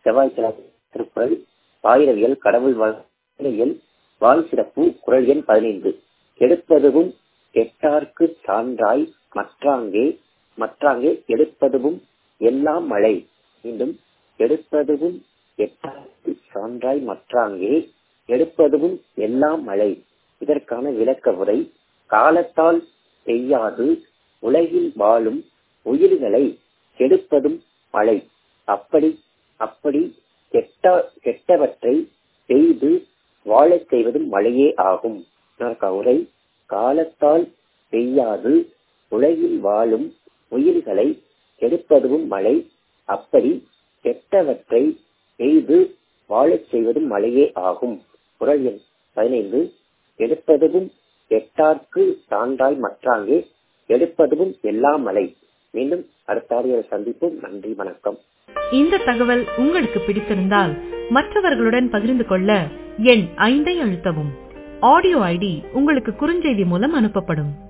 செவ்வாய்க்கிழமை திருக்குறள் ஆயிரவியல் கடவுள் வாழ்வியல் வாழ் சிறப்பு குரல் எண் பதினைந்து எடுப்பதுவும் எட்டார்க்கு சான்றாய் மற்றாங்கே மற்றாங்கே எடுப்பதுவும் எல்லாம் மழை மீண்டும் எடுப்பதுவும் எட்டார்க்கு சான்றாய் மற்றாங்கே எடுப்பதுவும் எல்லாம் மழை இதற்கான விளக்க உரை காலத்தால் பெய்யாது உலகில் வாழும் உயிர்களை கெடுப்பதும் மழை அப்படி அப்படி கெட்ட கெட்டவற்றை பெய்து வாழச் செய்வதும் மழையே ஆகும் உரை காலத்தால் பெய்யாது உலகில் வாழும் உயிர்களை கெடுப்பதும் மழை அப்படி கெட்டவற்றை பெய்து வாழச் செய்வதும் மழையே ஆகும் குரல் எண் பதினைந்து எடுப்பதும் எட்டார்க்கு சான்றாய் மற்றாங்கே எடுப்பதும் எல்லா மழை மீண்டும் அடுத்த ஆடியோ சந்திப்போம் நன்றி வணக்கம் இந்த தகவல் உங்களுக்கு பிடித்திருந்தால் மற்றவர்களுடன் பகிர்ந்து கொள்ள எண் ஐந்தை அழுத்தவும் ஆடியோ ஐடி உங்களுக்கு குறுஞ்செய்தி மூலம் அனுப்பப்படும்